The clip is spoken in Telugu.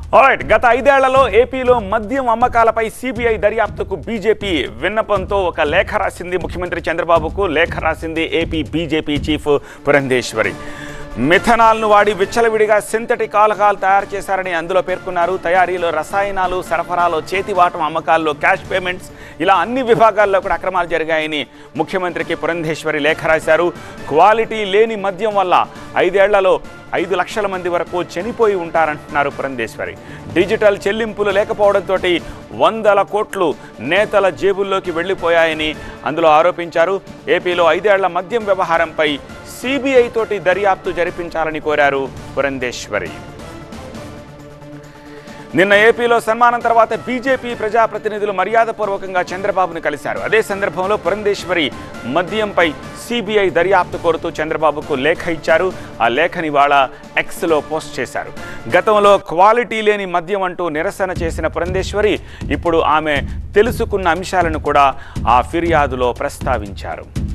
ఆల్రైట్ గత ఐదేళ్లలో ఏపీలో మద్యం అమ్మకాలపై సిబిఐ దర్యాప్తుకు బీజేపీ విన్నపంతో ఒక లేఖ రాసింది ముఖ్యమంత్రి చంద్రబాబుకు లేఖ రాసింది ఏపీ బీజేపీ చీఫ్ పురంధేశ్వరి మిథనాల్ను వాడి విచ్చలవిడిగా సింథటిక్ ఆల్కహాల్ తయారు చేశారని అందులో పేర్కొన్నారు తయారీలో రసాయనాలు సరఫరాలో చేతివాటం అమ్మకాల్లో క్యాష్ పేమెంట్స్ ఇలా అన్ని విభాగాల్లో కూడా అక్రమాలు జరిగాయని ముఖ్యమంత్రికి పురంధేశ్వరి లేఖ రాశారు క్వాలిటీ లేని మద్యం వల్ల ఐదేళ్లలో ఐదు లక్షల మంది వరకు చనిపోయి ఉంటారంటున్నారు పురంధేశ్వరి డిజిటల్ చెల్లింపులు లేకపోవడంతో వందల కోట్లు నేతల జేబుల్లోకి వెళ్ళిపోయాయని అందులో ఆరోపించారు ఏపీలో ఐదేళ్ల మద్యం వ్యవహారంపై సిబిఐ తోటి దర్యాప్తు జరిపించాలని కోరారు పురంధేశ్వరి నిన్న ఏపీలో సన్మానం తర్వాత బీజేపీ ప్రజాప్రతినిధులు మర్యాదపూర్వకంగా చంద్రబాబును కలిశారు అదే సందర్భంలో పురంధేశ్వరి మద్యంపై సిబిఐ దర్యాప్తు కోరుతూ చంద్రబాబుకు లేఖ ఇచ్చారు ఆ లేఖని వాళ్ళ ఎక్స్లో పోస్ట్ చేశారు గతంలో క్వాలిటీ లేని మద్యం అంటూ నిరసన చేసిన పురంధేశ్వరి ఇప్పుడు ఆమె తెలుసుకున్న అంశాలను కూడా ఆ ఫిర్యాదులో ప్రస్తావించారు